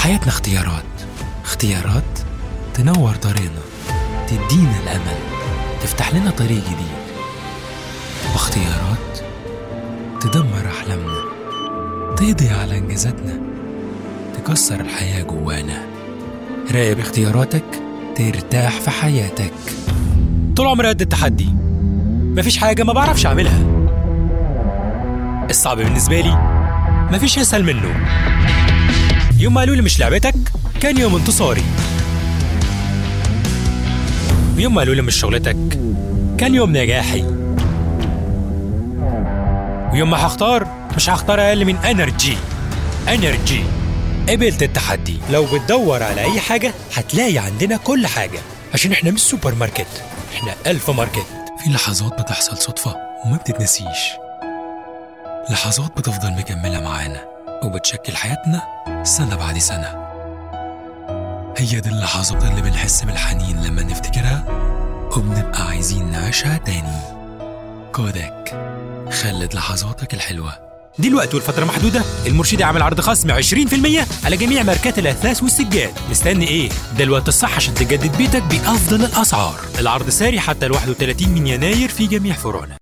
حياتنا اختيارات اختيارات تنور طريقنا تدينا الأمل تفتح لنا طريق جديد واختيارات تدمر أحلامنا تقضي على إنجازاتنا تكسر الحياة جوانا راقب اختياراتك ترتاح في حياتك طول عمري قد التحدي مفيش حاجة ما بعرفش أعملها الصعب بالنسبة لي مفيش أسهل منه يوم ما قالوا لي مش لعبتك كان يوم انتصاري ويوم ما قالوا لي مش شغلتك كان يوم نجاحي ويوم ما هختار مش هختار اقل من انرجي انرجي قبلت التحدي لو بتدور على اي حاجه هتلاقي عندنا كل حاجه عشان احنا مش سوبر ماركت احنا الف ماركت في لحظات بتحصل صدفه وما بتتنسيش لحظات بتفضل مكمله معانا وبتشكل حياتنا سنه بعد سنه هي دي اللحظات اللي بنحس بالحنين لما نفتكرها وبنبقى عايزين نعيشها تاني كودك خلد لحظاتك الحلوة دلوقتي والفترة محدودة المرشدي عامل عرض خصم 20% على جميع ماركات الأثاث والسجاد مستني إيه؟ ده الوقت الصح عشان تجدد بيتك بأفضل الأسعار العرض ساري حتى ال 31 من يناير في جميع فروعنا